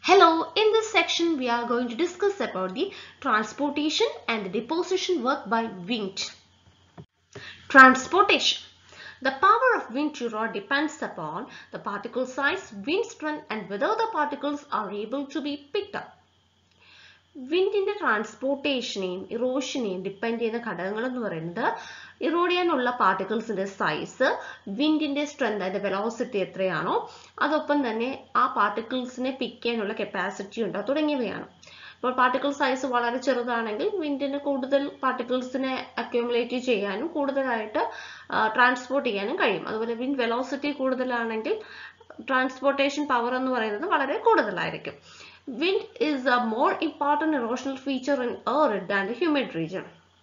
Hello, in this section we are going to discuss about the transportation and the deposition work by wind. Transportation. The power of wind to roll depends upon the particle size, wind strength and whether the particles are able to be picked up. വിൻഡിന്റെ ട്രാൻസ്പോർട്ടേഷനെയും ഇറോഷനെയും depend ചെയ്യുന്ന ഘടകങ്ങൾ എന്ന് പറയുന്നത് erode ചെയ്യാനുള്ള പാർട്ടിക്കിൾസിന്റെ size വിൻഡിന്റെ സ്ട്രെങ്ത് അതിന്റെ വെലോസിറ്റി എത്രയാണോ അതൊപ്പം തന്നെ ആ പാർട്ടിക്കിൾസിനെ പിക്ക് ചെയ്യാനുള്ള കപ്പാസിറ്റി ഉണ്ടോ തുടങ്ങിയവയാണ് ഇപ്പോൾ പാർട്ടിക്കിൾ സൈസ് വളരെ ചെറുതാണെങ്കിൽ വിൻഡിന് കൂടുതൽ പാർട്ടിക്കിൾസിനെ അക്യൂമുലേറ്റ് ചെയ്യാനും കൂടുതലായിട്ട് ട്രാൻസ്പോർട്ട് ചെയ്യാനും കഴിയും അതുപോലെ വിൻഡ് വെലോസിറ്റി കൂടുതലാണെങ്കിൽ ട്രാൻസ്പോർട്ടേഷൻ പവർ എന്ന് പറയുന്നത് വളരെ കൂടുതലായിരിക്കും Wind is a more important erosional feature in arid than the humid region.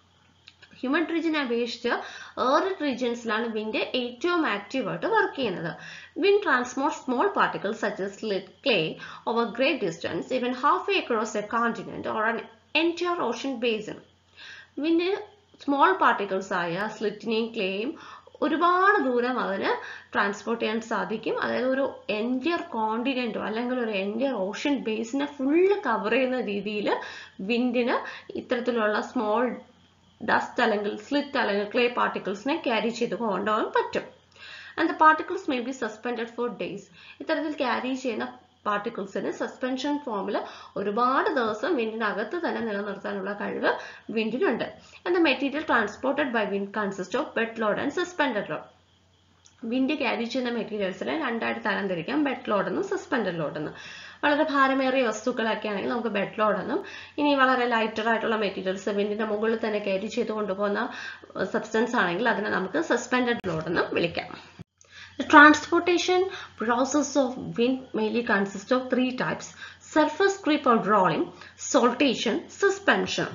Humid റീജിയനെ അപേക്ഷിച്ച് ഏറിഡ് റീജിയൻസിലാണ് വിൻഡ് ഏറ്റവും ആക്റ്റീവ് ആയിട്ട് വർക്ക് ചെയ്യുന്നത് wind transport small particles such silt clay over great distance even half way across a continent or an entire ocean basin wind small particles ആയ സ്ലിറ്റിനെയും ക്ലേയും ഒരുപാട് ദൂരം അതിന് ട്രാൻസ്പോർട്ട് ചെയ്യാൻ സാധിക്കും അതായത് ഒരു എൻറ്റിയർ കോണ്ടിനെന്റോ അല്ലെങ്കിൽ ഒരു എൻറ്റിയർ ഓഷ്യൻ ബേസിനെ ഫുള്ള് കവർ ചെയ്യുന്ന രീതിയിൽ വിൻഡിന് ഇത്തരത്തിലുള്ള സ്മോൾ ഡസ്റ്റ് അല്ലെങ്കിൽ സ്ലിറ്റ് അല്ലെങ്കിൽ ക്ലേ പാർട്ടിക്കിൾസിനെ ക്യാരി ചെയ്ത് കൊണ്ടുപോകാൻ പറ്റും and the particles may be suspended for days ഇത്തരത്തിൽ ക്യാരി ചെയ്യുന്ന പാർട്ടിക്കിൾസിന് സസ്പെൻഷൻ ഫോമിൽ ഒരുപാട് ദിവസം വിൻഡിനകത്ത് തന്നെ നിലനിർത്താനുള്ള കഴിവ് വിൻഡിനുണ്ട് and the material transported by wind consist of bed load and suspended load wind carry ചെയ്യുന്ന മെറ്റീരിയൽസിനെ രണ്ടായിട്ട് തരംതിരിക്കാം ബെഡ് ലോഡ് എന്നും സസ്പെൻഡഡ് ലോഡ് എന്നും വളരെ ഭാരമേറിയ വസ്തുക്കളൊക്കെ ആണെങ്കിൽ നമുക്ക് ബെഡ് ലോഡ് എന്നും ഇനി വളരെ ലൈറ്റർ ആയിട്ടുള്ള മെറ്റീരിയൽസ് വിൻഡിന്റെ മുകളിൽ തന്നെ ക്യാരി ചെയ്ത് കൊണ്ടുപോകുന്ന സബ്സ്റ്റൻസ് ആണെങ്കിൽ അതിനെ നമുക്ക് സസ്പെൻഡഡ് ലോഡ് എന്നും വിളിക്കാം The transportation process of wind mainly consists of three types surface creep or rolling, saltation, suspension.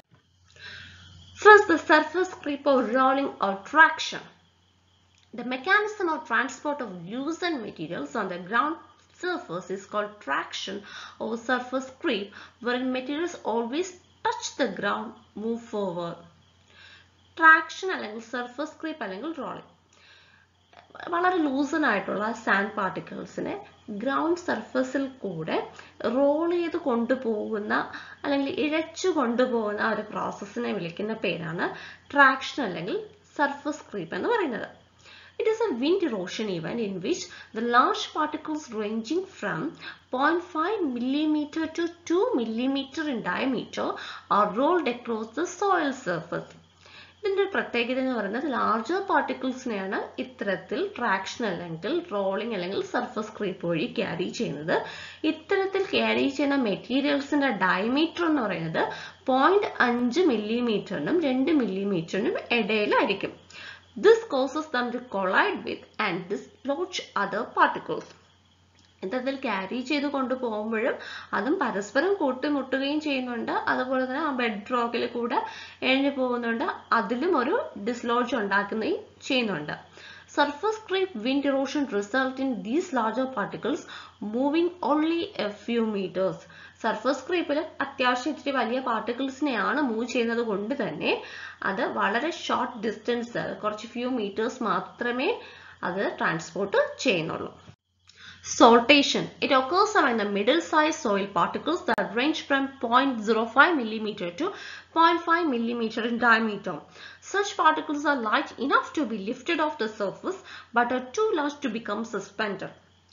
First, the surface creep or rolling or traction. The mechanism of transport of loosened materials on the ground surface is called traction or surface creep, wherein materials always touch the ground, move forward. Traction അല്ലെങ്കിൽ surface creep അല്ലെങ്കിൽ rolling. വളരെ ലൂസൺ ആയിട്ടുള്ള sand പാർട്ടിക്കിൾസിനെ ground സർഫസിൽ കൂടെ role ചെയ്ത് കൊണ്ടുപോകുന്ന അല്ലെങ്കിൽ ഇഴച്ചു കൊണ്ടുപോകുന്ന ഒരു പ്രോസസ്സിനെ വിളിക്കുന്ന പേരാണ് ട്രാക്ഷൻ അല്ലെങ്കിൽ സർഫസ് ക്രീപ്പ് എന്ന് പറയുന്നത് It is a wind erosion event in which the large particles ranging from 0.5 millimeter to 2 millimeter in diameter are rolled across the soil surface. ഇതിന്റെ പ്രത്യേകത എന്ന് പറയുന്നത് ലാർജർ പാർട്ടിക്കിൾസിനെയാണ് ഇത്തരത്തിൽ ട്രാക്ഷൻ അല്ലെങ്കിൽ റോളിംഗ് അല്ലെങ്കിൽ സർഫസ് ക്രീപ്പ് വഴി ക്യാരി ചെയ്യുന്നത് ഇത്തരത്തിൽ ക്യാരി ചെയ്യുന്ന മെറ്റീരിയൽസിന്റെ ഡയമീറ്റർ എന്ന് പറയുന്നത് പോയിന്റ് അഞ്ച് മില്ലിമീറ്ററിനും രണ്ട് മില്ലിമീറ്ററിനും ഇടയിലായിരിക്കും this causes them to collide with and dislodge other particles ഇത്തരത്തിൽ ക്യാരി ചെയ്ത് കൊണ്ടുപോകുമ്പോഴും അതും പരസ്പരം കൂട്ടിമുട്ടുകയും ചെയ്യുന്നുണ്ട് അതുപോലെ തന്നെ ആ ബെഡ് റോക്കിൽ കൂടെ എഴിഞ്ഞു പോകുന്നുണ്ട് അതിലും ഒരു ഡിസ്ലോഡ്ജ് ഉണ്ടാക്കുകയും ചെയ്യുന്നുണ്ട് surface creep wind erosion result in these larger particles moving only a few metres surface ക്രീപ്പിൽ അത്യാവശ്യം ഇത്തിരി വലിയ പാർട്ടിക്കിൾസിനെയാണ് മൂവ് ചെയ്യുന്നത് കൊണ്ട് തന്നെ അത് വളരെ ഷോർട്ട് ഡിസ്റ്റൻസ് കുറച്ച് ഫ്യൂ മീറ്റേഴ്സ് മാത്രമേ അത് ട്രാൻസ്പോർട്ട് ചെയ്യുന്നുള്ളൂ Saltation. It occurs among the middle-sized soil particles that range from 0.05 mm to 0.5 mm in diameter. Such particles are light enough to be lifted off the surface but are too large to become suspended.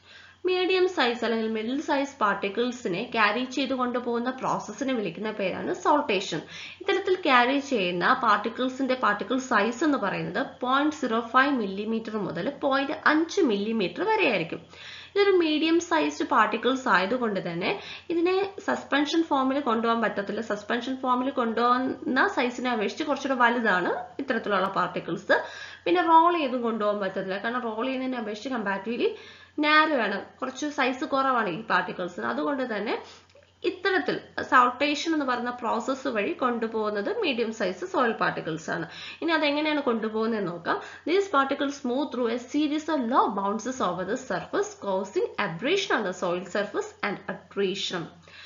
Medium size അല്ലെങ്കിൽ middle size പാർട്ടിക്കിൾസിനെ carry ചെയ്ത് കൊണ്ടുപോകുന്ന പ്രോസസ്സിനെ വിളിക്കുന്ന പേരാണ് സോൾട്ടേഷൻ ഇത്തരത്തിൽ carry ചെയ്യുന്ന പാർട്ടിക്കിൾസിന്റെ particle size എന്ന് പറയുന്നത് പോയിന്റ് സീറോ ഫൈവ് മില്ലിമീറ്റർ മുതൽ പോയിന്റ് അഞ്ച് മില്ലിമീറ്റർ വരെ ആയിരിക്കും ഇതൊരു മീഡിയം സൈസ്ഡ് പാർട്ടിക്കിൾസ് ആയതുകൊണ്ട് തന്നെ ഇതിനെ സസ്പെൻഷൻ ഫോമിൽ കൊണ്ടുപോകാൻ പറ്റത്തില്ല സസ്പെൻഷൻ ഫോമിൽ കൊണ്ടുപോകുന്ന സൈസിനെ അപേക്ഷിച്ച് കുറച്ചുകൂടെ വലുതാണ് ഇത്തരത്തിലുള്ള പാർട്ടിക്കിൾസ് പിന്നെ റോൾ ചെയ്തും കൊണ്ടുപോകാൻ പറ്റത്തില്ല കാരണം റോൾ ചെയ്യുന്നതിനെ അപേക്ഷിച്ച് കമ്പാരിറ്റീവ്ലി നാരോ ആണ് കുറച്ച് സൈസ് കുറവാണ് ഈ പാർട്ടിക്കിൾസിന് അതുകൊണ്ട് തന്നെ ഇത്തരത്തിൽ സൗട്ടേഷൻ എന്ന് പറയുന്ന പ്രോസസ്സ് വഴി കൊണ്ടുപോകുന്നത് മീഡിയം സൈസ് സോയിൽ പാർട്ടിക്കിൾസ് ആണ് ഇനി അതെങ്ങനെയാണ് കൊണ്ടുപോകുന്നത് നോക്കാം these particles move through a series of low bounces over the surface causing abrasion on the soil surface and attrition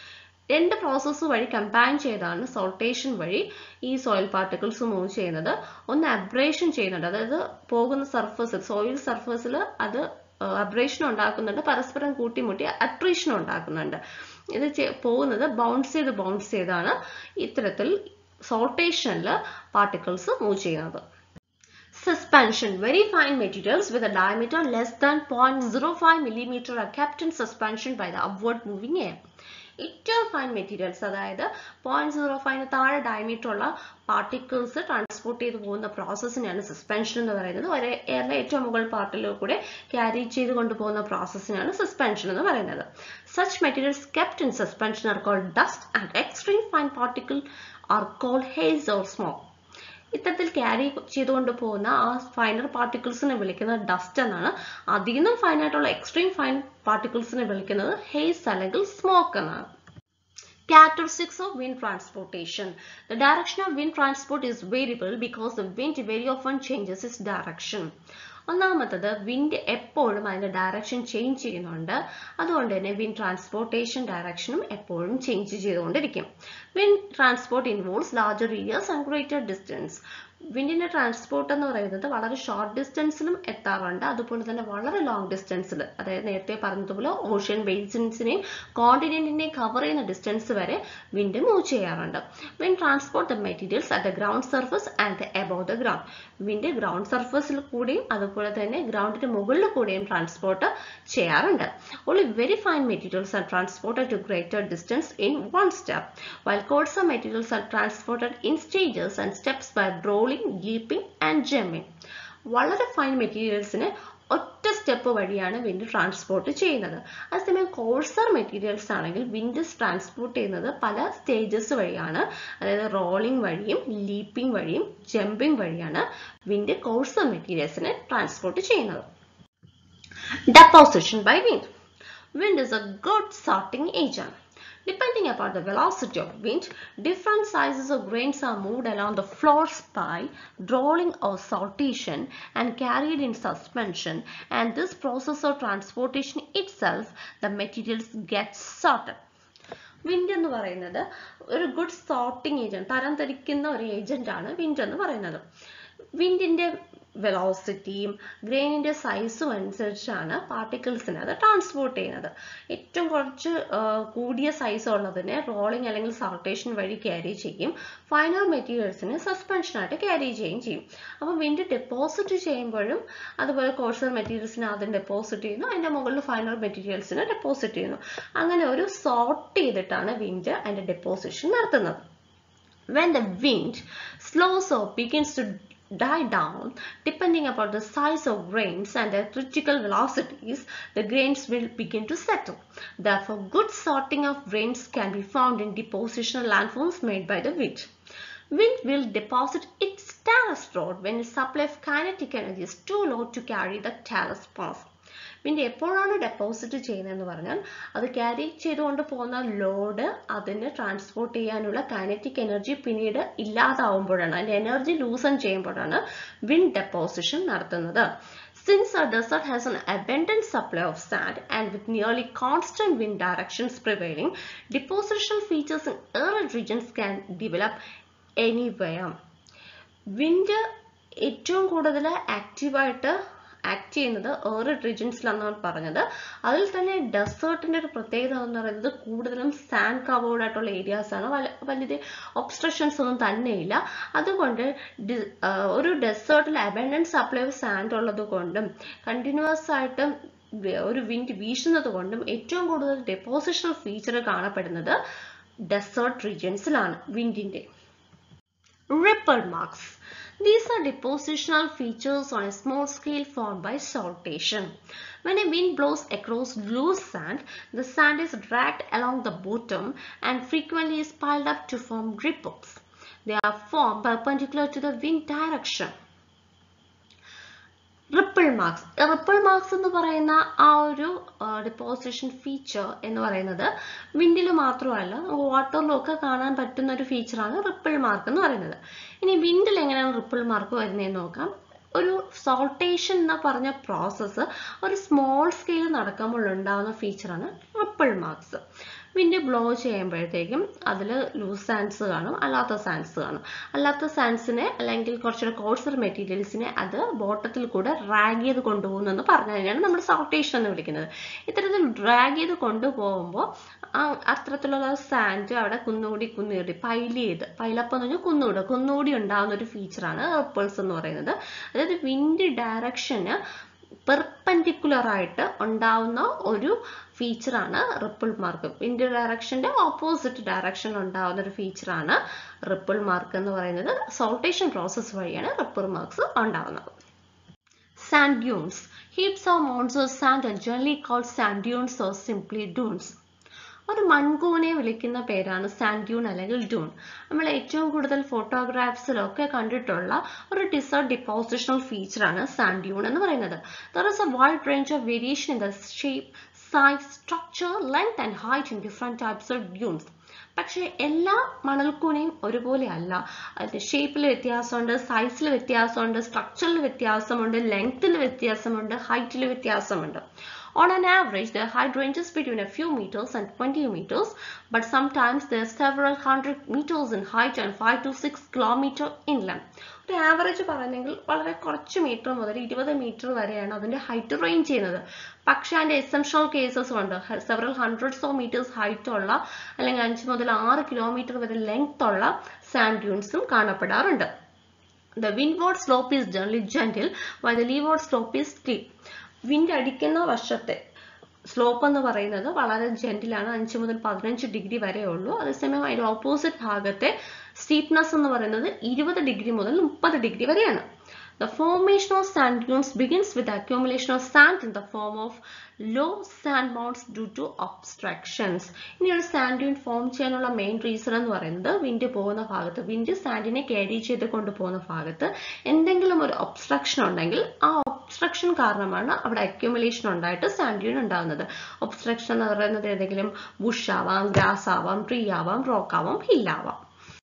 രണ്ട് പ്രോസസ്സ് വഴി കമ്പൈൻ ചെയ്താണ് സോൾട്ടേഷൻ വഴി ഈ സോയിൽ പാർട്ടിക്കിൾസ് മൂവ് ചെയ്യുന്നത് ഒന്ന് അബ്രേഷൻ ചെയ്യുന്നുണ്ട് അതായത് പോകുന്ന സർഫസിൽ സോയിൽ സർഫസിൽ അത് അബ്രേഷൻ ഉണ്ടാക്കുന്നുണ്ട് പരസ്പരം കൂട്ടിമുട്ടി അട്രീഷൻ ഉണ്ടാക്കുന്നുണ്ട് ഇത് പോകുന്നത് ബൗൺസ് ചെയ്ത് ബൗൺസ് ചെയ്താണ് ഇത്തരത്തിൽ സോൾട്ടേഷനിൽ പാർട്ടിക്കിൾസ് മൂവ് ചെയ്യുന്നത് Suspension. Very fine materials with a diameter less than 0.05 millimeter are kept in suspension by the upward moving air. ഏറ്റവും ഫൈൻ മെറ്റീരിയൽസ് അതായത് പോയിന്റ് സീറോ ഫൈവിന് താഴെ ഡയമീറ്റർ ഉള്ള പാർട്ടിക്കിൾസ് ട്രാൻസ്പോർട്ട് ചെയ്ത് പോകുന്ന പ്രോസസ്സിനാണ് സസ്പെൻഷൻ എന്ന് പറയുന്നത് ഒരു എയറിലെ ഏറ്റവും മുകൾ പാർട്ടിൽ കൂടെ ക്യാരി ചെയ്ത് കൊണ്ടുപോകുന്ന പ്രോസസ്സിനാണ് സസ്പെൻഷൻ എന്ന് പറയുന്നത് such materials kept in suspension are called dust and extreme fine particle are called haze or smoke ഇത്തരത്തിൽ ക്യാരി ചെയ്തുകൊണ്ട് പോകുന്ന ആ ഫൈനർ പാർട്ടിക്കിൾസിനെ വിളിക്കുന്നത് ഡസ്റ്റ് എന്നാണ് അതിൽ നിന്നും ഫൈൻ ആയിട്ടുള്ള എക്സ്ട്രീം ഫൈൻ പാർട്ടിക്കിൾസിനെ വിളിക്കുന്നത് ഹേസ് അല്ലെങ്കിൽ സ്മോക്ക് എന്നാണ് Characteristics of wind transportation. The direction of wind transport is variable because the wind very often changes its direction. ഒന്നാമത്തത് വിൻഡ് എപ്പോഴും അതിന്റെ ഡയറക്ഷൻ ചേഞ്ച് ചെയ്യുന്നുണ്ട് അതുകൊണ്ട് തന്നെ വിൻഡ് ട്രാൻസ്പോർട്ടേഷൻ ഡയറക്ഷനും എപ്പോഴും ചേഞ്ച് ചെയ്തുകൊണ്ടിരിക്കും wind transport involves larger areas and greater distance വിൻഡിന്റെ transport എന്ന് പറയുന്നത് വളരെ ഷോർട്ട് ഡിസ്റ്റൻസിലും എത്താറുണ്ട് അതുപോലെ തന്നെ വളരെ ലോങ് ഡിസ്റ്റൻസിൽ അതായത് നേരത്തെ പറഞ്ഞതുപോലെ ഓഷ്യൻ ബേസിൻസിനെയും കോണ്ടിനെന്റിനെയും കവർ ചെയ്യുന്ന ഡിസ്റ്റൻസ് വരെ വിൻഡ് മൂവ് ചെയ്യാറുണ്ട് wind transport the materials at the ground surface and above the ground wind ground സർഫസിൽ കൂടിയും അതുപോലെ തന്നെ ഗ്രൗണ്ടിന്റെ മുകളിൽ കൂടിയും ട്രാൻസ്പോർട്ട് ചെയ്യാറുണ്ട് only very fine materials are transported to greater distance in one step while coarser materials are transported in stages and steps by rolling leaping and ജമ്മിങ് വളരെ ഫൈൻ മെറ്റീരിയൽസിന് ഒറ്റ സ്റ്റെപ്പ് വഴിയാണ് വിൻഡ് ട്രാൻസ്പോർട്ട് ചെയ്യുന്നത് അതേസമയം കോഴ്സർ മെറ്റീരിയൽസ് ആണെങ്കിൽ wind transport ചെയ്യുന്നത് പല സ്റ്റേജസ് വഴിയാണ് അതായത് റോളിംഗ് വഴിയും ലീപ്പിംഗ് വഴിയും ജമ്പിംഗ് വഴിയാണ് വിൻഡ് കോഴ്സർ മെറ്റീരിയൽസിനെ ട്രാൻസ്പോർട്ട് ചെയ്യുന്നത് Deposition by wind. Wind is a good sorting agent. Depending upon the velocity of wind, different sizes of grains are moved along the floors by rolling or saltation and carried in suspension and this process of transportation itself, the materials get sorted. Wind എന്ന് പറയുന്നത് ഒരു good sorting agent തരം തിരിക്കുന്ന ഒരു agent ആണ് wind എന്ന് പറയുന്നത് വിൻഡിന്റെ വെലോസിറ്റിയും ഗ്രെയിനിന്റെ സൈസും അനുസരിച്ചാണ് പാർട്ടിക്കിൾസിനെ അത് ട്രാൻസ്പോർട്ട് ചെയ്യുന്നത് ഏറ്റവും കുറച്ച് കൂടിയ സൈസ് ഉള്ളതിനെ റോളിംഗ് അല്ലെങ്കിൽ സോൾട്ടേഷൻ വഴി ക്യാരി ചെയ്യും ഫൈനൽ മെറ്റീരിയൽസിനെ സസ്പെൻഷനായിട്ട് ക്യാരി ചെയ്യുകയും ചെയ്യും അപ്പോൾ വിൻഡ് ഡെപ്പോസിറ്റ് ചെയ്യുമ്പോഴും അതുപോലെ കോഴ്സർ മെറ്റീരിയൽസിനെ ആദ്യം ഡെപ്പോസിറ്റ് ചെയ്യുന്നു അതിന്റെ മുകളിൽ ഫൈനൽ മെറ്റീരിയൽസിനെ ഡെപ്പോസിറ്റ് ചെയ്യുന്നു അങ്ങനെ ഒരു സോർട്ട് ചെയ്തിട്ടാണ് വിൻഡ് അതിന്റെ ഡെപ്പോസിഷൻ നടത്തുന്നത് when the wind slows or begins to die down depending upon the size of grains and their critical velocities the grains will begin to settle therefore good sorting of grains can be found in depositional landforms made by the wind wind will deposit its talus rod when its supply of kinetic energy is too low to carry the talus path പിന്നെ എപ്പോഴാണ് deposit ചെയ്യുന്നതെന്ന് പറഞ്ഞാൽ അത് carry ചെയ്തുകൊണ്ട് പോകുന്ന load അതിന് transport ചെയ്യാനുള്ള kinetic energy പിന്നീട് ഇല്ലാതാവുമ്പോഴാണ് അതിന്റെ എനർജി ലൂസൺ ചെയ്യുമ്പോഴാണ് വിൻഡ് ഡെപ്പോസിഷൻ നടത്തുന്നത് Since our desert has an abundant supply of sand and with nearly constant wind directions prevailing, depositional features in arid regions can develop anywhere. Wind ഏറ്റവും കൂടുതൽ ആക്റ്റീവായിട്ട് act ചെയ്യുന്നത് ഏറിഡ് റീജൻസിലാണെന്നാണ് പറഞ്ഞത് അതിൽ തന്നെ ഡെസേർട്ടിന്റെ ഒരു പ്രത്യേകത എന്ന് പറയുന്നത് കൂടുതലും സാൻഡ് കവേർഡ് ആയിട്ടുള്ള ഏരിയാസ് ആണ് വലിയ ഒബ്സ്ട്രക്ഷൻസ് ഒന്നും തന്നെയില്ല അതുകൊണ്ട് ഒരു ഡെസേർട്ടിൽ അബൻഡൻസ് സപ്ലൈ ഓഫ് സാൻഡ് ഉള്ളത് കൊണ്ടും കണ്ടിന്യൂസ് ആയിട്ട് ഒരു വിൻഡ് വീശുന്നത് കൊണ്ടും ഏറ്റവും കൂടുതൽ ഡെപ്പോസിഷണൽ ഫീച്ചർ കാണപ്പെടുന്നത് ഡെസേർട്ട് റീജിയൻസിലാണ് വിൻഡിന്റെ Ripple marks. These are depositional features on a small scale formed by saltation. When a wind blows across loose sand, the sand is dragged along the bottom and frequently is piled up to form ripples. They are formed perpendicular to the wind direction. Ripple marks ripple marks എന്ന് പറയുന്ന ആ ഒരു deposition feature എന്ന് പറയുന്നത് വിൻഡിൽ മാത്രമല്ല വാട്ടറിലും ഒക്കെ കാണാൻ പറ്റുന്ന ഒരു ഫീച്ചറാണ് റിപ്പിൾ മാർക്ക് എന്ന് പറയുന്നത് ഇനി വിൻഡിൽ എങ്ങനെയാണ് റിപ്പിൾ മാർക്ക് വരുന്നതെന്ന് നോക്കാം ഒരു സോൾട്ടേഷൻ എന്ന് പറഞ്ഞ പ്രോസസ്സ് ഒരു സ്മോൾ സ്കെയിൽ നടക്കുമ്പോൾ ഉണ്ടാകുന്ന ഫീച്ചറാണ് റിപ്പിൾ മാർക്സ് വിൻഡ് ബ്ലോ ചെയ്യുമ്പോഴത്തേക്കും അതിൽ ലൂസ് സാൻഡ്സ് കാണും അല്ലാത്ത സാൻഡ്സ് കാണും അല്ലാത്ത സാൻഡ്സിനെ അല്ലെങ്കിൽ കുറച്ചുകൂടെ കോഴ്സർ മെറ്റീരിയൽസിനെ അത് ബോട്ടത്തിൽ കൂടെ ഡ്രാഗ് ചെയ്ത് കൊണ്ടുപോകുന്നു എന്ന് പറഞ്ഞു കഴിഞ്ഞാൽ നമ്മൾ സോർട്ടേഷൻ എന്ന് വിളിക്കുന്നത് ഇത്തരത്തിൽ ഡ്രാഗ് ചെയ്ത് കൊണ്ടുപോകുമ്പോൾ അത്തരത്തിലുള്ള സാൻഡ് അവിടെ കുന്നുകൂടി കുന്നുകൂടി പൈൽ ചെയ്ത് പൈലപ്പ് എന്ന് പറഞ്ഞാൽ കുന്നുകൂടി കുന്നുകൂടി ഉണ്ടാകുന്ന ഒരു ഫീച്ചറാണ് റിപ്പിൾസ് എന്ന് പറയുന്നത് അതായത് വിൻഡ് ഡയറക്ഷന് പെർപെൻഡിക്കുലർ ആയിട്ട് ഉണ്ടാവുന്ന ഒരു ഫീച്ചറാണ് റിപ്പിൾ മാർക്ക് വിൻഡ് ഡയറക്ഷന്റെ ഓപ്പോസിറ്റ് ഡയറക്ഷനിൽ ഉണ്ടാവുന്ന ഒരു ഫീച്ചറാണ് റിപ്പിൾ മാർക്ക് എന്ന് പറയുന്നത് സോൾട്ടേഷൻ പ്രോസസ്സ് വഴിയാണ് റിപ്പിൾ മാർക്സ് ഉണ്ടാവുന്നത് sand dunes heaps or mounds of sand are generally called sand dunes or simply dunes ഒരു മൺകൂനെ വിളിക്കുന്ന പേരാണ് സാൻഡ് ഡ്യൂൺ അല്ലെങ്കിൽ ഡ്യൂൺ നമ്മൾ ഏറ്റവും കൂടുതൽ ഫോട്ടോഗ്രാഫ്സിലൊക്കെ കണ്ടിട്ടുള്ള ഒരു ഡിസേർട്ട് ഡിപ്പോസിഷണൽ ഫീച്ചറാണ് സാൻഡ് ഡ്യൂൺ എന്ന് പറയുന്നത് there is a wide range of variation in the shape size structure length and height in different types of dunes പക്ഷേ എല്ലാ മണൽക്കൂനയും ഒരുപോലെ അല്ല അതിന്റെ ഷേപ്പിൽ വ്യത്യാസമുണ്ട് സൈസിൽ വ്യത്യാസമുണ്ട് സ്ട്രക്ചറിൽ വ്യത്യാസമുണ്ട് ലെങ്ത്തിൽ വ്യത്യാസമുണ്ട് ഹൈറ്റിൽ വ്യത്യാസമുണ്ട് On an average, the height ranges between a few meters and 20 meters, but sometimes there are several hundred meters in height and 5 to 6 kilometer in length. ഒരു ആവറേജ് പറയുന്നെങ്കിൽ വളരെ കുറച്ച് മീറ്റർ മുതൽ ഇരുപത് മീറ്റർ വരെയാണ് അതിന്റെ ഹൈറ്റ് റേഞ്ച് ചെയ്യുന്നത് പക്ഷെ അതിന്റെ എസെൻഷ്യൽ കേസസ് ഉണ്ട് several hundreds of metres height ഉള്ള അല്ലെങ്കിൽ അഞ്ച് മുതൽ ആറ് കിലോമീറ്റർ വരെ ലെങ്ത് ഉള്ള സാൻഡ് ഡ്യൂൺസും കാണപ്പെടാറുണ്ട് The windward slope is generally gentle, while the leeward slope is steep. Wind അടിക്കുന്ന വശത്തെ സ്ലോപ്പ് എന്ന് പറയുന്നത് വളരെ ജെന്റിലാണ് അഞ്ച് മുതൽ പതിനഞ്ച് ഡിഗ്രി വരെ ഉള്ളൂ അതേസമയം അതിന്റെ ഓപ്പോസിറ്റ് ഭാഗത്തെ സ്റ്റീപ്നെസ് എന്ന് പറയുന്നത് ഇരുപത് ഡിഗ്രി മുതൽ മുപ്പത് ഡിഗ്രി വരെയാണ് The formation of sand dunes begins with the accumulation of sand in the form of low sand mounds due to obstructions. ഇനി ഒരു സാൻഡ് ഡ്യൂൺ ഫോം ചെയ്യാനുള്ള മെയിൻ റീസൺ എന്ന് പറയുന്നത് വിൻഡ് പോകുന്ന ഭാഗത്ത് വിൻഡ് സാൻഡിനെ ക്യാരി ചെയ്ത് കൊണ്ടുപോകുന്ന ഭാഗത്ത് എന്തെങ്കിലും ഒരു ഒബ്സ്ട്രക്ഷൻ ഉണ്ടെങ്കിൽ ആ ഒബ്സ്ട്രക്ഷൻ കാരണമാണ് അവിടെ അക്യുമുലേഷൻ ഉണ്ടായിട്ട് സാൻഡ് ഡ്യൂൺ ഉണ്ടാകുന്നത് ഒബ്സ്ട്രക്ഷൻ എന്ന് പറയുന്നത് ഏതെങ്കിലും ബുഷ് ആവാം ഗ്രാസ് ആവാം ട്രീ ആവാം റോക്ക് ആവാം ഹില്ലാവാം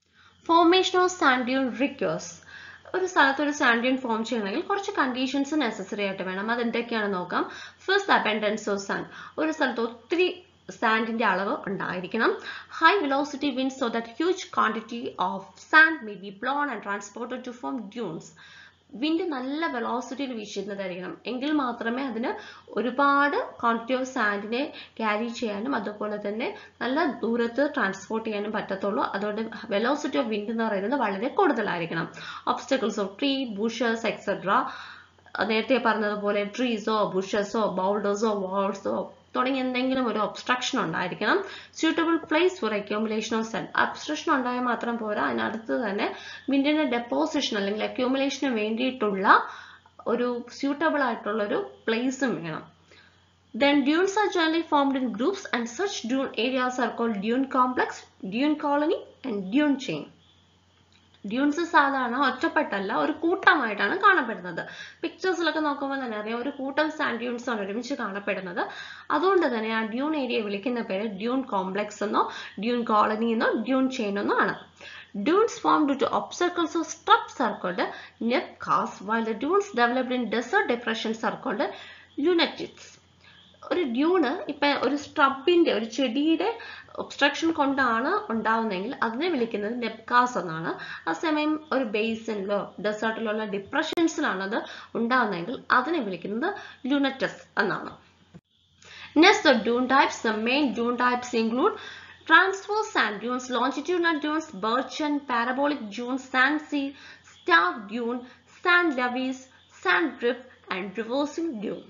formation of sand dune requires ഒരു സ്ഥലത്ത് ഒരു സാൻഡിയൻ ഫോം ചെയ്യണമെങ്കിൽ കുറച്ച് കണ്ടീഷൻസ് നെസസറി ആയിട്ട് വേണം അത് എന്തൊക്കെയാണെന്ന് നോക്കാം ഫസ്റ്റ് അബൻഡൻസ് ഓഫ് സാൻഡ് ഒരു സ്ഥലത്ത് ഒത്തിരി സാൻഡിന്റെ അളവ് ഉണ്ടായിരിക്കണം high velocity wind so that huge quantity of sand may be blown and transported to form dunes wind നല്ല വെലോസിറ്റിയിൽ വീശുന്നതായിരിക്കണം എങ്കിൽ മാത്രമേ അതിന് ഒരുപാട് ക്വാണ്ടിറ്റി ഓഫ് സാൻഡിനെ ക്യാരി ചെയ്യാനും അതുപോലെ തന്നെ നല്ല ദൂരത്ത് ട്രാൻസ്പോർട്ട് ചെയ്യാനും പറ്റത്തുള്ളൂ അതുകൊണ്ട് വെലോസിറ്റി ഓഫ് വിൻഡ് എന്ന് പറയുന്നത് വളരെ കൂടുതലായിരിക്കണം obstacles of tree bushes etcetera നേരത്തെ പറഞ്ഞതുപോലെ ട്രീസോ ബുഷസോ ബൗൾഡേഴ്സോ വാൾസോ തുടങ്ങി എന്തെങ്കിലും ഒരു ഒബ്സ്ട്രക്ഷൻ ഉണ്ടായിരിക്കണം suitable place for accumulation of സെൽ ഒബ്സ്ട്രക്ഷൻ ഉണ്ടായാൽ മാത്രം പോരാ അതിനടുത്ത് തന്നെ വിൻഡിന്റെ ഡെപ്പോസിഷൻ അല്ലെങ്കിൽ അക്യൂമുലേഷന് വേണ്ടിയിട്ടുള്ള ഒരു സ്യൂട്ടബിൾ ആയിട്ടുള്ള ഒരു പ്ലേസും വേണം Then dunes are generally formed in groups and such dune areas are called dune complex, dune colony and dune chain. Dunes സാധാരണ ഒറ്റപ്പെട്ടല്ല ഒരു കൂട്ടമായിട്ടാണ് കാണപ്പെടുന്നത് പിക്ചേഴ്സിലൊക്കെ നോക്കുമ്പോൾ തന്നെ അറിയാം ഒരു കൂട്ടം സാൻഡ് ഡ്യൂൺസ് ആണ് ഒരുമിച്ച് കാണപ്പെടുന്നത് അതുകൊണ്ട് തന്നെ ആ ഡ്യൂൺ ഏരിയ വിളിക്കുന്ന പേര് ഡ്യൂൺ കോംപ്ലക്സ് എന്നോ ഡ്യൂൺ കോളനി എന്നോ ഡ്യൂൺ ചെയിൻ എന്നോ ആണ് Dunes formed due to obstacles of strupes are called nepcas, while the dunes developed in desert depressions are called lunatics. ഒരു ഡ്യൂണ് ഇപ്പൊ ഒരു സ്ട്രബിന്റെ ഒരു ചെടിയുടെ ഒബ്സ്ട്രക്ഷൻ കൊണ്ടാണ് ഉണ്ടാവുന്നതെങ്കിൽ അതിനെ വിളിക്കുന്നത് നെപ്കാസ് എന്നാണ് അതേസമയം ഒരു ബേസിനിലോ ഡെസേർട്ടിലുള്ള ഡിപ്രഷൻസിലാണ് അത് ഉണ്ടാവുന്നതെങ്കിൽ അതിനെ വിളിക്കുന്നത് ലുനറ്റസ് എന്നാണ് Next, the dune types. The main dune types include transverse sand dunes, longitudinal dunes, birchen, parabolic dunes, sand sea, star dune, sand levees, sand drift, and reversing dune.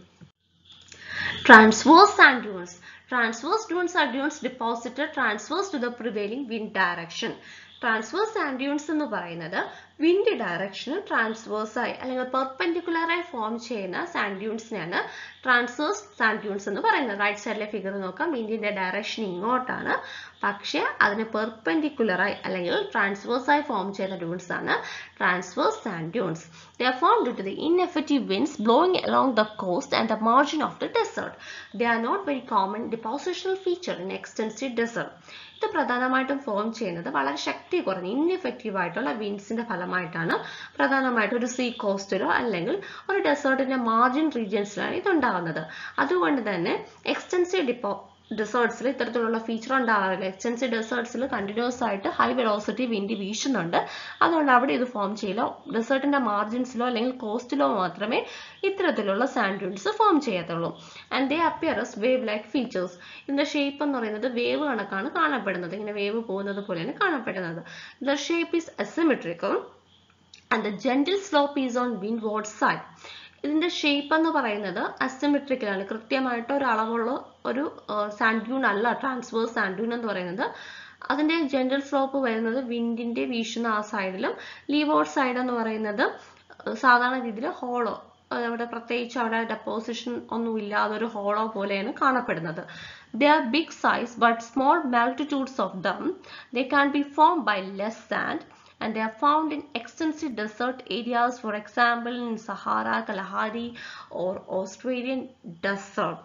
Transverse sand dunes. Transverse dunes are dunes deposited transverse to the prevailing wind direction. Transverse sand dunes എന്ന് പറയുന്നത് wind direction transverse ആയി അല്ലെങ്കിൽ perpendicular ആയി form ചെയ്യുന്ന sand ഡ്യൂൺസിനെയാണ് transverse sand dunes എന്ന് പറയുന്നത് right സൈഡിലെ ഫിഗർ നോക്കാം വിൻഡിന്റെ ഡയറക്ഷൻ ഇങ്ങോട്ടാണ് പക്ഷെ അതിന് പെർപെൻഡിക്കുലർ ആയി അല്ലെങ്കിൽ ട്രാൻസ്വേഴ്സ് ആയി ഫോം ചെയ്യുന്ന ഡ്യൂൺസ് ആണ് transverse sand dunes They are formed due to the ineffective winds blowing along the coast and the margin of the desert. They are not very common depositional feature in extensive desert. ഇത് പ്രധാനമായിട്ടും form ചെയ്യുന്നത് വളരെ ശക്തി കുറഞ്ഞ ineffective ആയിട്ടുള്ള വിൻഡ്സിന്റെ ഫലമായിട്ടാണ് പ്രധാനമായിട്ടും ഒരു see കോസ്റ്റിലോ അല്ലെങ്കിൽ ഒരു ഡെസേർട്ടിന്റെ മാർജിൻ റീജിയൻസിലാണ് ഇത് ഉണ്ടാകുന്നത് അതുകൊണ്ട് തന്നെ എക്സ്റ്റൻസീവ് ഡിപ്പോ ഡെസേർട്സിൽ ഇത്തരത്തിലുള്ള ഫീച്ചർ ഉണ്ടാകാറില്ല എക്സ്റ്റൻസീവ് ഡെസേർട്സിൽ കണ്ടിന്യൂസ് ആയിട്ട് ഹൈ വെലോസിറ്റി വിൻഡ് വീശുന്നുണ്ട് അതുകൊണ്ട് അവിടെ ഇത് ഫോം ചെയ്യില്ല ഡെസേർട്ടിന്റെ മാർജിൻസിലോ അല്ലെങ്കിൽ കോസ്റ്റിലോ മാത്രമേ ഇത്തരത്തിലുള്ള സാൻഡ് ഡ്യൂൺസ് ഫോം ചെയ്യത്തുള്ളൂ and they appear as wave like features ഇതിന്റെ ഷേപ്പ് എന്ന് പറയുന്നത് വേവ് കണക്കാണ് കാണപ്പെടുന്നത് ഇങ്ങനെ വേവ് പോകുന്നത് പോലെയാണ് കാണപ്പെടുന്നത് the shape is asymmetrical and the gentle slope is on wind side ഇതിന്റെ ഷേപ്പ് എന്ന് പറയുന്നത് അസിമെട്രിക്കൽ ആണ് കൃത്യമായിട്ട് ഒരു അളവുള്ള ഒരു സാൻഡ്യൂൺ അല്ല ട്രാൻസ്വേഴ്സ് സാൻഡ്യൂൺ എന്ന് പറയുന്നത് അതിന്റെ ജനറൽ സ്ലോപ്പ് വരുന്നത് വിൻഡിന്റെ വീശുന്ന ആ സൈഡിലും ലീവോർഡ് സൈഡ് എന്ന് പറയുന്നത് സാധാരണ രീതിയിൽ ഹോളോ അവിടെ പ്രത്യേകിച്ച് അവിടെ ഡെപ്പോസിഷൻ ഒന്നും ഇല്ലാതെ ഒരു ഹോളോ പോലെയാണ് കാണപ്പെടുന്നത് they are big size but small multitudes of them they can be form by less sand and they are found in extensive desert areas, for example, in Sahara, Kalahari, or Australian desert.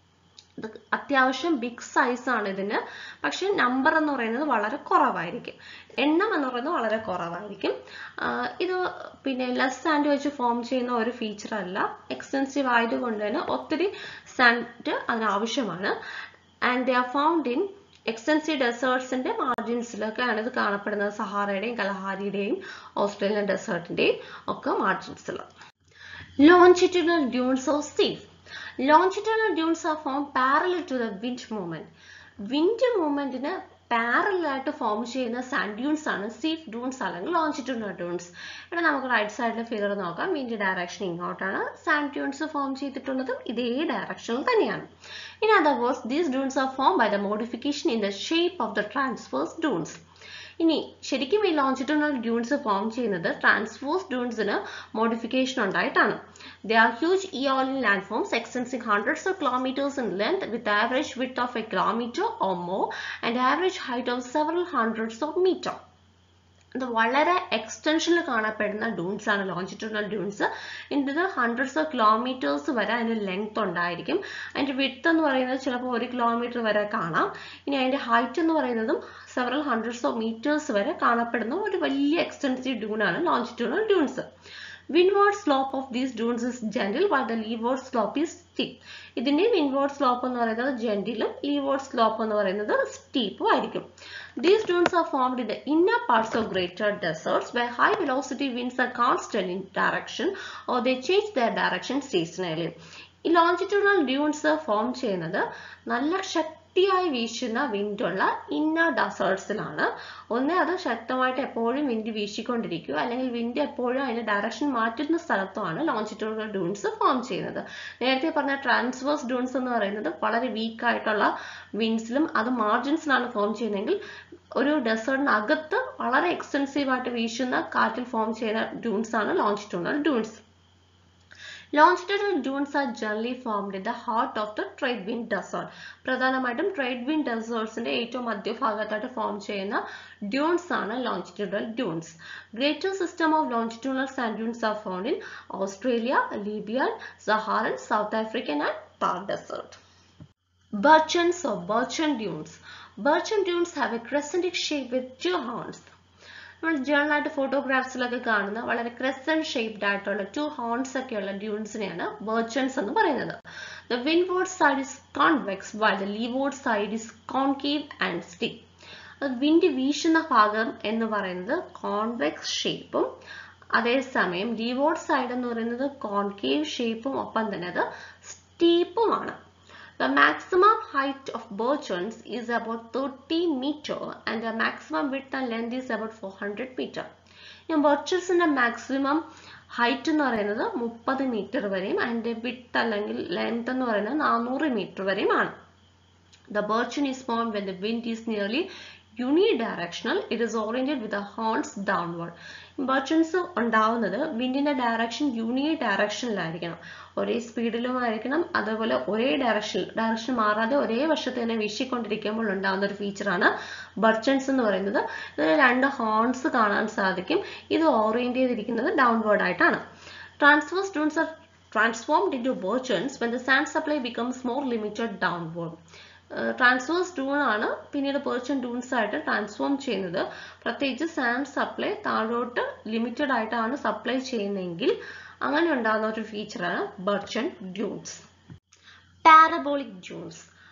ഇത് അത്യാവശ്യം big size ആണ് ഇതിന് പക്ഷെ number എന്ന് പറയുന്നത് വളരെ കുറവായിരിക്കും എണ്ണം എന്ന് പറയുന്നത് വളരെ കുറവായിരിക്കും ഇത് പിന്നെ ലെസ് സാൻഡ് വെച്ച് ഫോം ചെയ്യുന്ന ഒരു ഫീച്ചർ അല്ല എക്സ്റ്റെൻസീവ് ആയതുകൊണ്ട് തന്നെ ഒത്തിരി സാൻഡ് അതിനാവശ്യമാണ് and they are found in extensive ഡെസേർട്സിന്റെ മാർജിൻസിലൊക്കെയാണ് ഇത് കാണപ്പെടുന്നത് സഹാറയുടെയും കലഹാരിയുടെയും ഓസ്ട്രേലിയൻ ഡെസേർട്ടിന്റെയും ഒക്കെ മാർജിൻസിൽ longitudinal dunes of seif longitudinal dunes are form parallel to the wind movement wind മൂവ്മെന്റിന് പാരലൽ ആയിട്ട് ഫോം ചെയ്യുന്ന സാൻഡ് ഡ്യൂൺസ് ആണ് സീഫ് ഡ്യൂൺസ് അല്ലെങ്കിൽ ലോഞ്ചിറ്റ്യൂണൽ ഡ്യൂൺസ് ഇവിടെ നമുക്ക് റൈറ്റ് സൈഡിലെ ഫിഗർ നോക്കാം വിൻഡ് ഡയറക്ഷൻ ഇങ്ങോട്ടാണ് സാൻഡ് ഡ്യൂൺസ് ഫോം ചെയ്തിട്ടുള്ളതും ഇതേ ഡയറക്ഷനിൽ തന്നെയാണ് In other words, these dunes are formed by the modification in the shape of the transverse dunes. ഇനി ശരിക്കും ഈ ലോഞ്ചിറ്റ്യൂണൽ ഡ്യൂൺസ് ഫോം ചെയ്യുന്നത് ട്രാൻസ്ഫോഴ്സ് ഡ്യൂൺസിന് മോഡിഫിക്കേഷൻ ഉണ്ടായിട്ടാണ് they are huge aeolian land forms extending hundreds of kilometres in length with average width of a kilometre or more and average height of several hundreds of metre ഇത് വളരെ എക്സ്റ്റൻഷനിൽ കാണപ്പെടുന്ന dunes ആണ് longitudinal dunes ഇത് hundreds of kilometres വരെ അതിന് length ഉണ്ടായിരിക്കും അതിന്റെ വിഡ്ത്ത് എന്ന് പറയുന്നത് ചിലപ്പോൾ ഒരു കിലോമീറ്റർ വരെ കാണാം ഇനി അതിന്റെ ഹൈറ്റ് എന്ന് പറയുന്നതും സെവറൽ ഹൺഡ്രഡ്സ് ഓഫ് മീറ്റേഴ്സ് വരെ കാണപ്പെടുന്ന ഒരു വലിയ എക്സ്റ്റൻസീവ് ഡ്യൂൺ ആണ് longitudinal dunes windward slope of these dunes is gentle while the leeward slope is steep ഇതിന്റെ windward slope എന്ന് പറയുന്നത് ജെന്റിലും leeward slope എന്ന് പറയുന്നത് സ്റ്റീപ്പും ആയിരിക്കും These dunes are formed in the inner parts of greater deserts where high velocity winds are constant in direction or they change their direction seasonally. ഈ longitudinal dunes form ചെയ്യുന്നത് നല്ല ശക്തിയായി വീശുന്ന വിൻഡുള്ള ഇന്നർ ഡെസേർട്സിലാണ് ഒന്ന് അത് ശക്തമായിട്ട് എപ്പോഴും വിൻഡ് വീശിക്കൊണ്ടിരിക്കുക അല്ലെങ്കിൽ വിൻഡ് എപ്പോഴും അതിന്റെ ഡയറക്ഷൻ മാറ്റുന്ന സ്ഥലത്തുമാണ് ലോഞ്ചിറ്റ്യൂണൽ ഡ്യൂൺസ് ഫോം ചെയ്യുന്നത് നേരത്തെ പറഞ്ഞ ട്രാൻസ്വേഴ്സ് ഡ്യൂൺസ് എന്ന് പറയുന്നത് വളരെ വീക്ക് ആയിട്ടുള്ള വിൻഡ്സിലും അത് മാർജിൻസിലാണ് ഫോം ചെയ്യുന്നതെങ്കിൽ ഒരു ഡെസേർട്ടിനകത്ത് വളരെ എക്സ്റ്റൻസീവ് ആയിട്ട് വീശുന്ന കാറ്റിൽ ഫോം ചെയ്യുന്ന ഡ്യൂൺസ് ആണ് longitudinal dunes Longitudinal dunes are generally formed in the heart of the trade wind desert. പ്രധാനമായിട്ടും ട്രേഡ് വിൻഡ് ഡെസേർട്സിന്റെ ഏറ്റവും മധ്യഭാഗത്തായിട്ട് ഫോം ചെയ്യുന്ന ഡ്യൂൺസ് ആണ് longitudinal dunes greater system of longitudinal sand dunes are found in Australia Libyan Saharan South African and Thar desert Birchens or birchen dunes. Birchen dunes have a crescentic shape with two horns. നമ്മൾ ജേണലായിട്ട് ഫോട്ടോഗ്രാഫ്സിലൊക്കെ കാണുന്ന വളരെ crescent shaped ആയിട്ടുള്ള two horns ഒക്കെയുള്ള ഡ്യൂൺസിനെയാണ് barchans എന്ന് പറയുന്നത് the windward side is convex while the leeward side is concave and steep wind വീശുന്ന ഭാഗം എന്ന് പറയുന്നത് കോൺവെക്സ് ഷേപ്പും അതേസമയം ലീവോർഡ് സൈഡ് എന്ന് പറയുന്നത് കോൺകേവ് ഷേപ്പും ഒപ്പം തന്നെ അത് സ്റ്റീപ്പുമാണ് The maximum height of birchens is about 30 meter and the maximum width and length is about 400 meter. ഞാൻ ബർച്ചസിന്റെ മാക്സിമം ഹൈറ്റ് എന്ന് പറയുന്നത് മുപ്പത് മീറ്റർ വരെയും അതിന്റെ വിത്ത് അല്ലെങ്കിൽ ലെങ്ത് എന്ന് പറയുന്നത് നാനൂറ് മീറ്റർ വരെയുമാണ് The birchen is formed when the wind is nearly unidirectional. It is oriented with the horns downward. ബർച്ചൻസ് ഉണ്ടാവുന്നത് വിൻഡിന്റെ ഡയറക്ഷൻ യൂണി ഡയറക്ഷനിലായിരിക്കണം ഒരേ സ്പീഡിലും ആയിരിക്കണം അതേപോലെ ഒരേ ഡയറക്ഷൻ ഡയറക്ഷൻ മാറാതെ ഒരേ വശത്ത് തന്നെ വീശിക്കൊണ്ടിരിക്കുമ്പോൾ ഉണ്ടാകുന്ന ഒരു ഫീച്ചറാണ് ബർച്ചൻസ് എന്ന് പറയുന്നത് ഇതിന് രണ്ട് ഹോൺസ് കാണാൻ സാധിക്കും ഇത് ഓറിയന്റ് ചെയ്തിരിക്കുന്നത് ഡൗൺവേർഡ് ആയിട്ടാണ് transverse dunes are transformed into birchens when the sand supply becomes more limited downward. Transverse dune ആണ് പിന്നീട് പേർച്ചൻ ഡൂൺസ് ആയിട്ട് ട്രാൻസ്ഫോം ചെയ്യുന്നത് പ്രത്യേകിച്ച് സാൻഡ് സപ്ലൈ താഴോട്ട് ലിമിറ്റഡ് ആയിട്ടാണ് സപ്ലൈ ചെയ്യുന്നതെങ്കിൽ അങ്ങനെ ഉണ്ടാകുന്ന ഒരു ഫീച്ചറാണ് barchan dunes parabolic dunes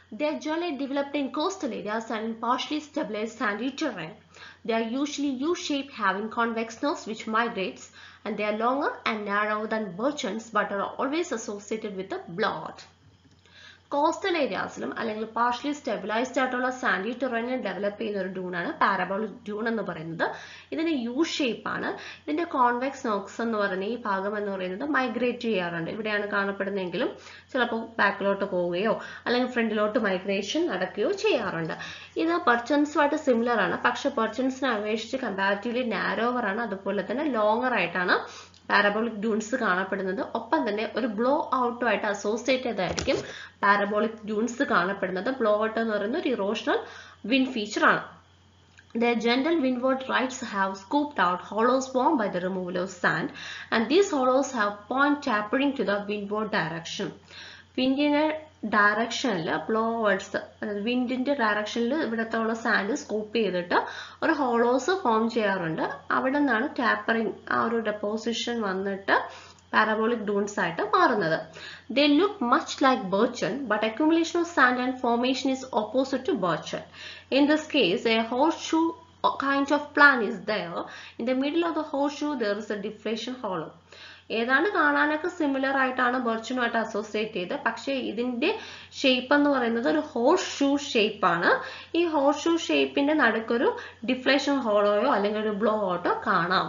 They are generally developed in coastal areas and in partially stabilized sandy terrain. They are usually U-shaped having convex nose which migrates and they are longer and narrower than birchens but are always associated with a blowout. Coastal ഏരിയാസിലും അല്ലെങ്കിൽ partially stabilised ആയിട്ടുള്ള sandy ടെറൈനിൽ develop ചെയ്യുന്ന ഒരു ഡ്യൂണാണ് parabolic Dune എന്ന് പറയുന്നത് ഇതിന് U shape ആണ് ഇതിന്റെ കോൺവെക്സ് നോക്സ് എന്ന് പറയുന്ന ഈ ഭാഗം എന്ന് പറയുന്നത് മൈഗ്രേറ്റ് ചെയ്യാറുണ്ട് ഇവിടെയാണ് കാണപ്പെടുന്നതെങ്കിലും ചിലപ്പോൾ ബാക്കിലോട്ട് പോവുകയോ അല്ലെങ്കിൽ ഫ്രണ്ടിലോട്ട് മൈഗ്രേഷൻ നടക്കുകയോ ചെയ്യാറുണ്ട് ഇത് പെർച്ചൻസുമായിട്ട് സിമിലർ ആണ് പക്ഷെ പെർച്ചൻസിനെ അപേക്ഷിച്ച് കമ്പാരിറ്റീവ്ലി നാരോവർ ആണ് അതുപോലെ തന്നെ ലോങ്ങർ ആയിട്ടാണ് പാരബോളിക് ഡ്യൂൺസ് കാണപ്പെടുന്നത് ഒപ്പം തന്നെ ഒരു ബ്ലോ ഔട്ടുമായിട്ട് അസോസിയേറ്റഡ് ആയിരിക്കും പാരബോളിക് ഡ്യൂൺസ് കാണപ്പെടുന്നത് ബ്ലോ ഔട്ട് എന്ന് പറയുന്ന ഒരു ഇറോഷണൽ വിൻ ഫീച്ചർ ആണ് Their gentle windward rights have scooped out hollows formed by the removal of sand and these hollows have point tapering to the windward direction. വിൻഡിനെ ഡയറക്ഷനിൽ ബ്ലോവേർഡ്സ് അതായത് വിൻഡിന്റെ ഡയറക്ഷനിൽ ഇവിടത്തോളം സാൻഡ് സ്കൂപ്പ് ചെയ്തിട്ട് ഒരു ഹോളോസ് ഫോം ചെയ്യാറുണ്ട് അവിടെ നിന്നാണ് ടാപ്പറിങ് ആ ഒരു ഡെപ്പോസിഷൻ വന്നിട്ട് പാരബോളിക് ഡൂൺസ് ആയിട്ട് മാറുന്നത് they look much like barchan but accumulation of sand and formation is opposite to barchan in this case a horseshoe kind of plan is there. In the middle of the horseshoe, there is a deflation hollow. ഏതാണ്ട് കാണാനൊക്കെ similar ആയിട്ടാണ് ബർച്ചിനുമായിട്ട് associate ചെയ്ത് പക്ഷേ ഇതിന്റെ shape എന്ന് പറയുന്നത് ഒരു horse shoe shape ആണ് ഈ ഹോഴ്സ് ഷൂ ഷേപ്പിന്റെ നടുക്കൊരു ഡിഫ്ലേഷൻ ഹോളോയോ അല്ലെങ്കിൽ ഒരു ബ്ലോ ഔട്ടോ കാണാം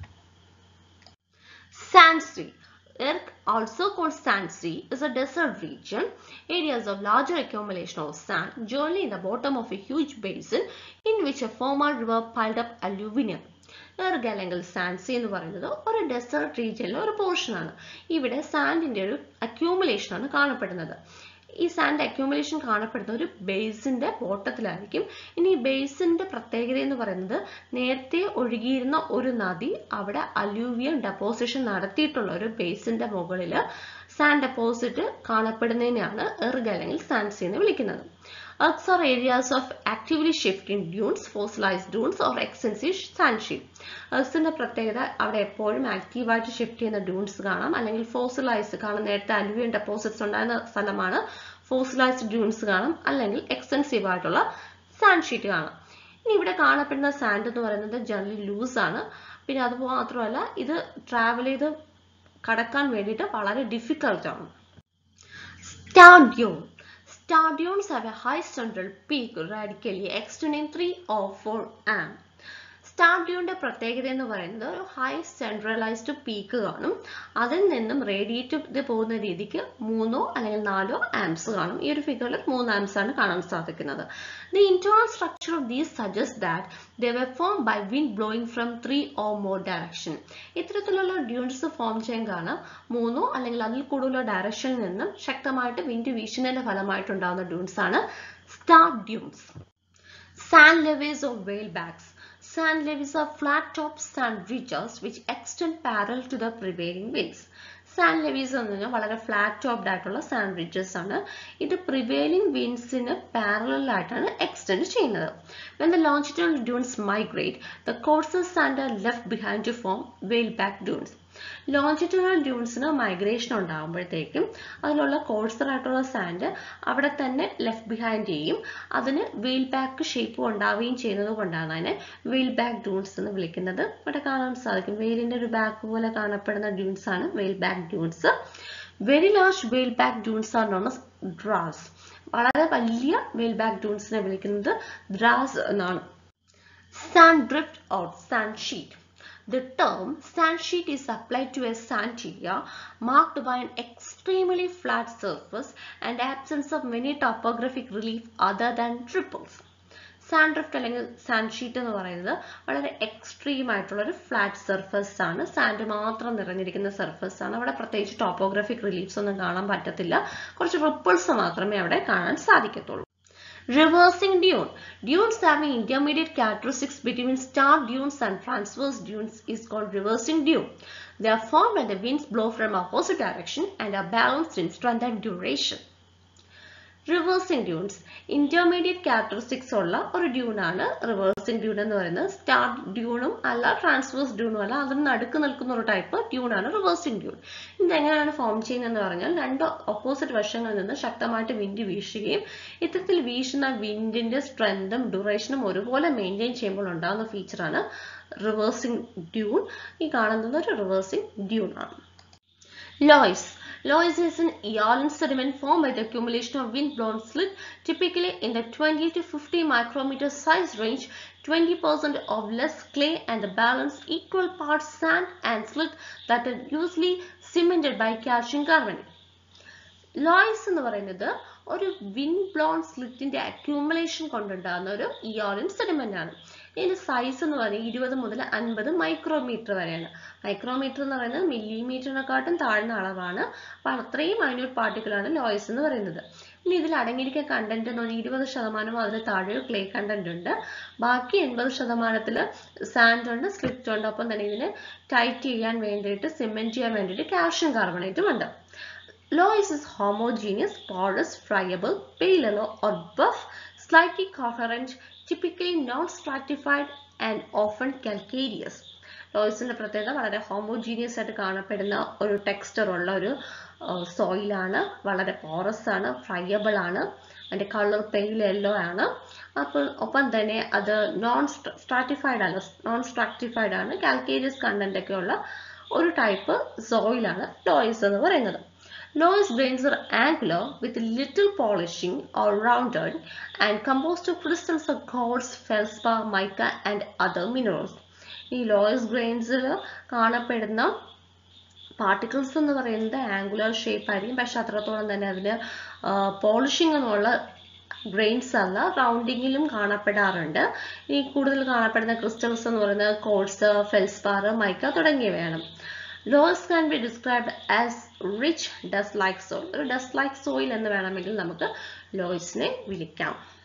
സാൻഡ്സ്ട്രീ Earth, also called sand sea, is a desert region, areas of larger accumulation of sand, generally in the bottom of a huge basin in which a former river piled up alluvium. Erg അല്ലെങ്കിൽ sand sea എന്ന് പറയുന്നത് ഒരു desert റീജിയനിലെ ഒരു പോർഷനാണ് ഇവിടെ സാൻഡിന്റെ ഒരു accumulation ആണ് കാണപ്പെടുന്നത് ഈ സാൻഡ് അക്യൂമുലേഷൻ കാണപ്പെടുന്ന ഒരു ബേസിന്റെ ബോട്ടത്തിലായിരിക്കും ഇനി ഈ ബേസിന്റെ പ്രത്യേകത എന്ന് പറയുന്നത് നേരത്തെ ഒഴുകിയിരുന്ന ഒരു നദി അവിടെ അലൂവിയം ഡെപ്പോസിഷൻ നടത്തിയിട്ടുള്ള ഒരു ബേസിന്റെ മുകളിൽ സാൻഡ് ഡെപ്പോസിറ്റ് കാണപ്പെടുന്നതിനെയാണ് എർഗ് അല്ലെങ്കിൽ സാൻഡ് സീ എന്ന് വിളിക്കുന്നത് Ergs are areas of actively shifting dunes, fossilized dunes or extensive sand sheet. എർഗ്സിന്റെ പ്രത്യേകത അവിടെ എപ്പോഴും ആക്റ്റീവായിട്ട് ഷിഫ്റ്റ് ചെയ്യുന്ന ഡ്യൂൺസ് കാണാം അല്ലെങ്കിൽ ഫോസിലൈസ്ഡ് കാണാം നേരത്തെ അലുവിയൻ ഡെപ്പോസിറ്റ്സ് ഉണ്ടായിരുന്ന സ്ഥലമാണ് ഫോസിലൈസ്ഡ് ഡ്യൂൺസ് കാണാം അല്ലെങ്കിൽ എക്സ്റ്റൻസീവ് ആയിട്ടുള്ള സാൻഡ് ഷീറ്റ് കാണാം ഇനി ഇവിടെ കാണപ്പെടുന്ന സാൻഡ് എന്ന് പറയുന്നത് ജനറലി ലൂസ് ആണ് പിന്നെ അത് മാത്രമല്ല ഇത് ട്രാവൽ ചെയ്ത് കടക്കാൻ വേണ്ടിയിട്ട് വളരെ ഡിഫിക്കൽട്ട് ആണ് star dune Star dunes have a high central peak radically extending 3 or 4 am. Star ഡ്യൂണിന്റെ പ്രത്യേകത എന്ന് പറയുന്നത് ഒരു ഹൈ സെൻട്രലൈസ്ഡ് പീക്ക് കാണും അതിൽ നിന്നും റേഡിയേറ്റ് ഇത് പോകുന്ന രീതിക്ക് മൂന്നോ അല്ലെങ്കിൽ നാലോ ആംസ് കാണും ഈ ഒരു ഫിഗറിൽ മൂന്ന് ആംസ് ആണ് കാണാൻ സാധിക്കുന്നത് the internal structure of these suggest that they were form by wind blowing from three or more direction ഇത്തരത്തിലുള്ള ഡ്യൂൺസ് ഫോം ചെയ്യാൻ കാരണം മൂന്നോ അല്ലെങ്കിൽ അതിൽ കൂടുതലോ ഡയറക്ഷനിൽ നിന്നും ശക്തമായിട്ട് വിൻഡ് വീശുന്നതിന്റെ ഫലമായിട്ടുണ്ടാകുന്ന ഡ്യൂൺസ് ആണ് star dunes sand levees of whalebacks Sand levees are flat-topped sand ridges which extend parallel to the prevailing winds. Sand levees എന്ന് പറഞ്ഞാൽ വളരെ ഫ്ലാറ്റ് ടോപ്ഡ് ആയിട്ടുള്ള സാൻഡ് റിഡ്ജസ് ആണ് ഇത് പ്രിവെയിലിംഗ് വിൻഡ്സിന് പാരലൽ ആയിട്ടാണ് എക്സ്റ്റെൻഡ് ചെയ്യുന്നത് when the longitudinal dunes migrate the coarser sand are left behind to form whaleback dunes longitudinal ഡ്യൂൺസിന് മൈഗ്രേഷൻ ഉണ്ടാകുമ്പോഴത്തേക്കും അതിലുള്ള കോഴ്സർ ആയിട്ടുള്ള സാൻഡ് അവിടെ തന്നെ ലെഫ്റ്റ് ബിഹൈൻഡ് ചെയ്യും അതിന് വെയിൽ ബാക്ക് ഷേപ്പ് ഉണ്ടാവുകയും ചെയ്യുന്നത് കൊണ്ടാണ് അതിനെ വെയിൽ ബാക്ക് ഡ്യൂൺസ് എന്ന് വിളിക്കുന്നത് ഇവിടെ കാണാൻ സാധിക്കും വെയിലിന്റെ ഒരു ബാക്ക് പോലെ കാണപ്പെടുന്ന ഡ്യൂൺസ് ആണ് whaleback dunes very large whaleback dunes are known draas വളരെ വലിയ വെയിൽ ബാക്ക് ഡ്യൂൺസിനെ വിളിക്കുന്നത് ദ്രാസ് എന്നാണ് sand drift or sand sheet The term sand sheet is applied to a sand area marked by an extremely flat surface and absence of many topographic relief other than ripples. Sand drift അല്ലെങ്കിൽ sand sheet എന്ന് പറയുന്നത് വളരെ extreme ആയിട്ടുള്ള ഒരു flat surface ആണ് sand മാത്രം നിറഞ്ഞിരിക്കുന്ന surface ആണ് അവിടെ പ്രത്യേകിച്ച് ടോപ്പോഗ്രാഫിക് റിലീഫ്സ് ഒന്നും കാണാൻ പറ്റത്തില്ല കുറച്ച് റിപ്പിൾസ് മാത്രമേ അവിടെ കാണാൻ സാധിക്കത്തുള്ളൂ Reversing dune. Dunes having intermediate characteristics between star dunes and transverse dunes is called reversing dune. They are formed when the winds blow from opposite direction and are balanced in strength and duration. Reversing dunes intermediate characteristics ഉള്ള ഒരു ഡ്യൂണാണ് reversing Dune എന്ന് പറയുന്നത് star ഡ്യൂണും അല്ല transverse ഡ്യൂണും അല്ല അതിന് നടുക്ക് നിൽക്കുന്ന ഒരു ടൈപ്പ് ഡ്യൂണാണ് റിവേഴ്സിംഗ് ഡ്യൂൺ ഇതെങ്ങനെയാണ് ഫോം ചെയ്യുന്നതെന്ന് പറഞ്ഞാൽ രണ്ട് ഓപ്പോസിറ്റ് വശങ്ങളിൽ നിന്ന് ശക്തമായിട്ട് വിൻഡ് വീശുകയും ഇത്തരത്തിൽ വീശുന്ന വിൻഡിന്റെ സ്ട്രെങ്തും ഡ്യൂറേഷനും ഒരുപോലെ മെയിൻറ്റെയിൻ ചെയ്യുമ്പോൾ ഉണ്ടാകുന്ന ഫീച്ചറാണ് റിവേഴ്സിംഗ് ഡ്യൂൺ ഈ കാണുന്നത് ഒരു റിവേഴ്സിംഗ് ഡ്യൂൺ ആണ് loess Loess is an eolene sediment formed by the accumulation of wind-blown slit, typically in the 20 to 50 micrometer size range, 20% of less clay and the balance equal parts sand and slit that are usually cemented by calcium carbonate. Loess എന്ന് പറയുന്നത് ഒരു wind blown സ്ലിറ്റിന്റെ accumulation കൊണ്ടുണ്ടാകുന്ന ഒരു ഇയോളിൻ sediment ആണ് ഇതിന്റെ size എന്ന് പറയുന്നത് ഇരുപത് മുതൽ അൻപത് മൈക്രോമീറ്റർ വരെയാണ് മൈക്രോമീറ്റർ എന്ന് പറയുന്നത് മില്ലിമീറ്ററിനെക്കാട്ടും താഴ്ന്ന അളവാണ് അപ്പോൾ അത്രയും മൈന്യൂട്ട് പാർട്ടിക്കിളാണ് ലോയ്സ് എന്ന് പറയുന്നത് ഇനി ഇതിൽ അടങ്ങിയിരിക്കുന്ന കണ്ടന്റ് എന്ന് പറഞ്ഞാൽ ഇരുപത് ശതമാനം അതിന് താഴെ ക്ലേ കണ്ടന്റ് ഉണ്ട് ബാക്കി എൺപത് ശതമാനത്തിൽ സാൻഡ് ഉണ്ട് സ്ലിറ്റ് ഉണ്ട് അപ്പം തന്നെ ഇതിന് ടൈറ്റ് ചെയ്യാൻ വേണ്ടിയിട്ട് സിമെന്റ് ചെയ്യാൻ വേണ്ടിയിട്ട് കാൽഷ്യം കാർബണേറ്റും ഉണ്ട് Loess is homogeneous, porous, friable, pale yellow or buff, slightly coherent, typically non-stratified and often calcareous. ലോയ്സിന്റെ പ്രത്യേകത വളരെ ഹോമോജീനിയസ് ആയിട്ട് കാണപ്പെടുന്ന ഒരു ടെക്സ്ചർ ഉള്ള ഒരു സോയിലാണ് വളരെ പോറസ് ആണ് ഫ്രയബിൾ ആണ് അതിന്റെ കളർ പെയിൽ യെല്ലോ ആണ് അപ്പോൾ ഒപ്പം തന്നെ അത് നോൺ സ്ട്രാറ്റിഫൈഡ് ആണ് നോൺ സ്ട്രാറ്റിഫൈഡ് ആണ് കാൽക്കേരിയസ് കണ്ടന്റ് ഒക്കെ ഉള്ള ഒരു ടൈപ്പ് സോയിലാണ് ലോയ്സ് എന്ന് പറയുന്നത് Loess grains are angular with little polishing or rounded and composed of crystals of quartz, feldspar, mica and other minerals. ഈ ലോയസ് ഗ്രെയിൻസിൽ കാണപ്പെടുന്ന പാർട്ടിക്കിൾസ് എന്ന് പറയുന്നത് ആംഗുലർ ഷേപ്പ് ആയിരിക്കും പക്ഷെ അത്രത്തോളം തന്നെ അതിന് പോളിഷിംഗ് എന്നുള്ള ഗ്രെയിൻസ് അല്ല റൗണ്ടിങ്ങിലും കാണപ്പെടാറുണ്ട് ഈ കൂടുതൽ കാണപ്പെടുന്ന ക്രിസ്റ്റൽസ് എന്ന് പറയുന്നത് കോൾസ് ഫെൽസ്പാർ മൈക്ക തുടങ്ങിയവയാണ് loess can be described as rich dust like soil ഒരു ഡസ്റ്റ് ലൈക്ക് സോയിൽ എന്ന് വേണമെങ്കിൽ നമുക്ക് ലോയ്സിനെ വിളിക്കാം